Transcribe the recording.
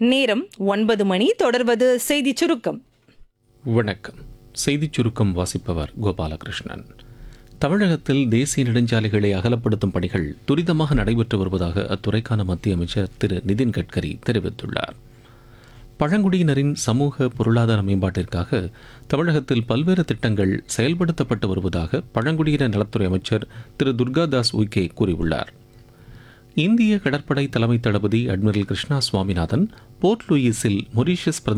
நேரம் ஒன்பது மணி தொடர்வது செய்தி சுருக்கம் வணக்கம் செய்திச் சுருக்கம் வாசிப்பவர் கோபாலகிருஷ்ணன் தமிழகத்தில் தேசிய நெடுஞ்சாலைகளை அகலப்படுத்தும் பணிகள் துரிதமாக நடைபெற்று வருவதாக அத்துறைக்கான மத்திய அமைச்சர் திரு நிதின் கட்கரி தெரிவித்துள்ளார் பழங்குடியினரின் சமூக பொருளாதார மேம்பாட்டிற்காக தமிழகத்தில் பல்வேறு திட்டங்கள் செயல்படுத்தப்பட்டு வருவதாக பழங்குடியினர் நலத்துறை அமைச்சர் திரு துர்காதாஸ் உய்கே கூறியுள்ளார் இந்திய கடற்படை தலைமை தளபதி அட்மிரல் கிருஷ்ணா சுவாமிநாதன் போர்ட் லூயிஸில் மொரீஷியஸ் பிரதமர்